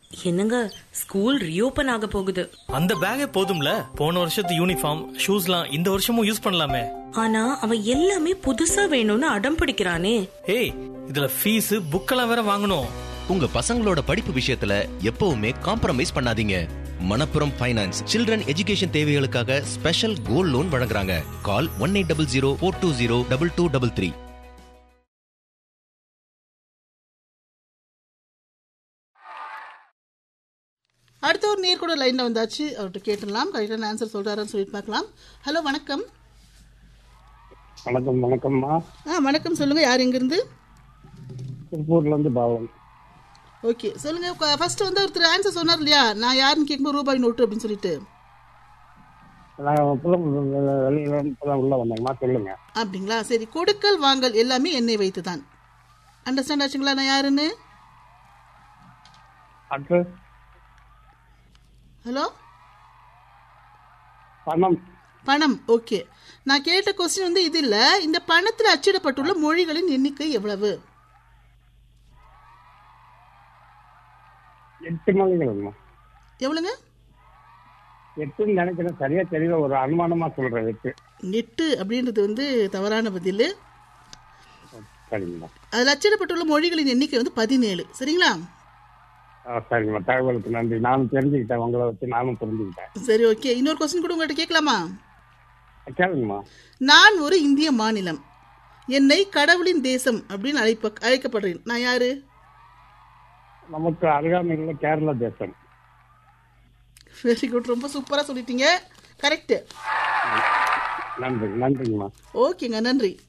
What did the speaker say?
என்னங்க school reopen ஆக போகுது அந்த பேக்கே போதும்ல போன வருஷத்து யூனிஃபார்ம் ஷூஸ்லாம் இந்த வருஷமும் யூஸ் பண்ணலாமே ஆனா அவன் எல்லாமே புதுசா வேணும்னு அடம் பிடிக்கிறானே ஏய் இதுல ஃபீஸ் புக்கெல்லாம் வேற வாங்கணும் உங்க பசங்களோட படிப்பு விஷயத்துல எப்பவுமே காம்ப்ரமைஸ் பண்ணாதீங்க மணப்புரம் ஃபைனான்ஸ் சில்ட்ரன் எஜுகேஷன் தேவைகளுக்காக ஸ்பெஷல் கோல்ட் லோன் வழங்குறாங்க call one eight double zero four two zero double two double three அடுத்த ஒரு நேர் கூட லைன்ல வந்தாச்சு அவர்கிட்ட கேட்டுடலாம் கரெக்டான ஆன்சர் சொல்றாருன்னு சொல்லிட்டு பார்க்கலாம் ஹலோ வணக்கம் வணக்கம் வணக்கம்மா ஆ வணக்கம் சொல்லுங்க யார் எங்கிருந்து திருப்பூர்ல இருந்து பாவன் ஓகே சொல்லுங்க ஃபர்ஸ்ட் வந்து ஒருத்தர் ஆன்சர் சொன்னார் இல்லையா நான் யாருன்னு கேட்கும்போது ரூபாய் நோட்டு அப்படின்னு சொல்லிட்டு நான் இப்பதான் வெ- வெளியில இருந்து இப்பதான் உள்ள வந்தேங்கம்மா சொல்லுங்க அப்படிங்களா சரி கொடுக்கல் வாங்கல் எல்லாமே எண்ணெய் வைத்து தான் அண்டர்ஸ்டாண்ட் ஆச்சுங்களா நான் யாருன்னு அடுத்து ஹலோ பணம் பணம் ஓகே நான் கேட்ட கொஸ்டின் வந்து இது இல்ல இந்த பணத்தில் அச்சிடப்பட்டுள்ள மொழிகளின் எண்ணிக்கை எவ்வளவு எட்டு மணிகளுங்கம்மா எவ்வளவுங்க எட்டுன்னு நினைக்கிறேன் சரியா தெரியல ஒரு அனுமானமா சொல்றேன் எட்டு எட்டு அப்படின்றது வந்து தவறான பதில் சரிங்கம்மா அதில் அச்சிடப்பட்டுள்ள மொழிகளின் எண்ணிக்கை வந்து பதினேழு சரிங்களா ஆ, சரிங்கம்மா தகவலுக்கு நன்றி நானும் தெரிஞ்சுக்கிட்டேன் உங்களை வச்சு நானும் புரிஞ்சுக்கிட்டேன் சரி ஓகே இன்னொரு கொஸ்டின் கூட உங்கள்கிட்ட கேட்கலாமா கேளுங்கம்மா நான் ஒரு இந்திய மாநிலம் என்னை கடவுளின் தேசம் அப்படின்னு அழைப்ப அழைக்கப்படுறேன் நான் யாரு நமக்கு அருகாமையில் கேரள தேசம் வெரி குட் ரொம்ப சூப்பரா சொல்லிட்டீங்க கரெக்ட் நன்றி நன்றிங்கம்மா ஓகேங்க நன்றி